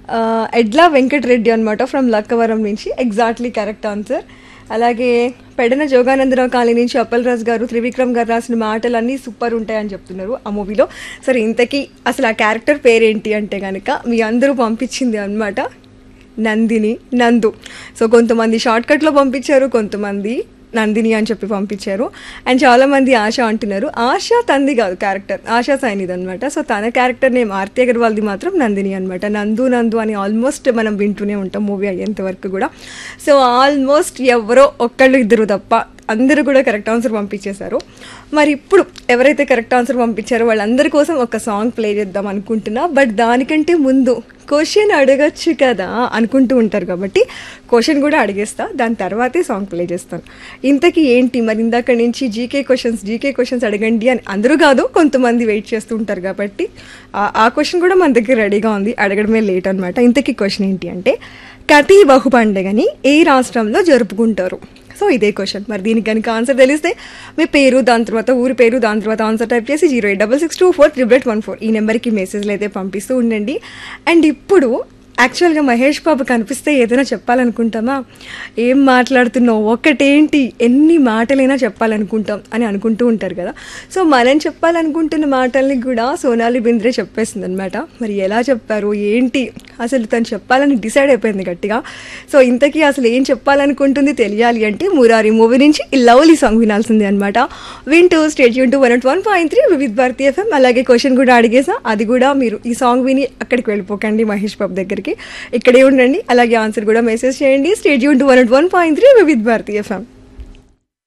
ఆ, ఎడ్లా వెంకటరెడ్డి అనమాట ఫ్రమ్ లక్కవరం నుంచి ఎగ్జాక్ట్లీ కరెక్ట్ ఆన్సర్ అలాగే పెడన జోగానందరావు కాలనీ నుంచి అప్పల్ రాజు గారు త్రివిక్రమ్ గారు రాసిన మాటలు అన్నీ సూపర్ ఉంటాయని చెప్తున్నారు ఆ మూవీలో సరే ఇంతకీ అసలు ఆ క్యారెక్టర్ పేరేంటి అంటే కనుక మీ అందరూ పంపించింది అనమాట నందిని నందు సో కొంతమంది షార్ట్కట్లో పంపించారు కొంతమంది నందిని అని చెప్పి పంపించారు అండ్ చాలామంది ఆశ అంటున్నారు ఆశ తంది కాదు క్యారెక్టర్ ఆశా సైనిది అనమాట సో తన క్యారెక్టర్ నేమ్ ఆర్తి అగర్వాల్ది మాత్రం నందిని అనమాట నందు నందు అని ఆల్మోస్ట్ మనం వింటూనే ఉంటాం మూవీ అయ్యేంత వరకు కూడా సో ఆల్మోస్ట్ ఎవరో ఒక్కళ్ళు ఇద్దరు తప్ప అందరూ కూడా కరెక్ట్ ఆన్సర్ పంపించేశారు మరి ఇప్పుడు ఎవరైతే కరెక్ట్ ఆన్సర్ పంపించారో వాళ్ళందరి కోసం ఒక సాంగ్ ప్లే చేద్దాం అనుకుంటున్నా బట్ దానికంటే ముందు క్వశ్చన్ అడగచ్చు కదా అనుకుంటూ ఉంటారు కాబట్టి క్వశ్చన్ కూడా అడిగేస్తా దాని తర్వాతే సాంగ్ ప్లే చేస్తాను ఇంతకీ ఏంటి మరి ఇందాక నుంచి జీకే క్వశ్చన్స్ జీకే క్వశ్చన్స్ అడగండి అని అందరూ కాదు కొంతమంది వెయిట్ చేస్తూ ఉంటారు కాబట్టి ఆ- ఆ క్వశ్చన్ కూడా మన దగ్గర రెడీగా ఉంది అడగడమే లేట్ అనమాట ఇంతకీ క్వశ్చన్ ఏంటి అంటే కతీ బహు పండుగని ఏ రాష్ట్రంలో జరుపుకుంటారు సో ఇదే క్వశ్చన్ మరి దీనికి కనుక ఆన్సర్ తెలిస్తే మీ పేరు దాని తర్వాత ఊరి పేరు దాని తర్వాత ఆన్సర్ టైప్ చేసి zero eight double six two four triple eight one four ఈ నెంబర్కి మెసేజ్లు అయితే పంపిస్తూ ఉండండి అండ్ ఇప్పుడు యాక్చువల్గా మహేష్ బాబు కనిపిస్తే ఏదైనా చెప్పాలనుకుంటామా ఏం మాట్లాడుతున్నావు ఒకటేంటి ఎన్ని మాటలైనా చెప్పాలనుకుంటాం అని అనుకుంటూ ఉంటారు కదా సో మనం చెప్పాలనుకుంటున్న మాటల్ని కూడా సోనాలి బింద్రే చెప్పేస్తుంది అనమాట మరి ఎలా చెప్పారు ఏంటి అసలు తను చెప్పాలని డిసైడ్ అయిపోయింది గట్టిగా సో ఇంతకీ అసలు ఏం చెప్పాలనుకుంటుంది తెలియాలి అంటే మురారి మూవీ నుంచి ఈ లవ్లీ సాంగ్ వినాల్సిందే అనమాట వింటూ స్టేట్ యూన్ to one one point three Vividh Bharati F M అలాగే క్వశ్చన్ కూడా అడిగేసా అది కూడా మీరు ఈ సాంగ్ విని అక్కడికి వెళ్ళిపోకండి మహేష్ బాబు దగ్గరికి ఇక్కడే ఉండండి అలాగే ఆన్సర్ కూడా మెసేజ్ చేయండి స్టేట్ యూన్ to one one point three Vividh Bharati FM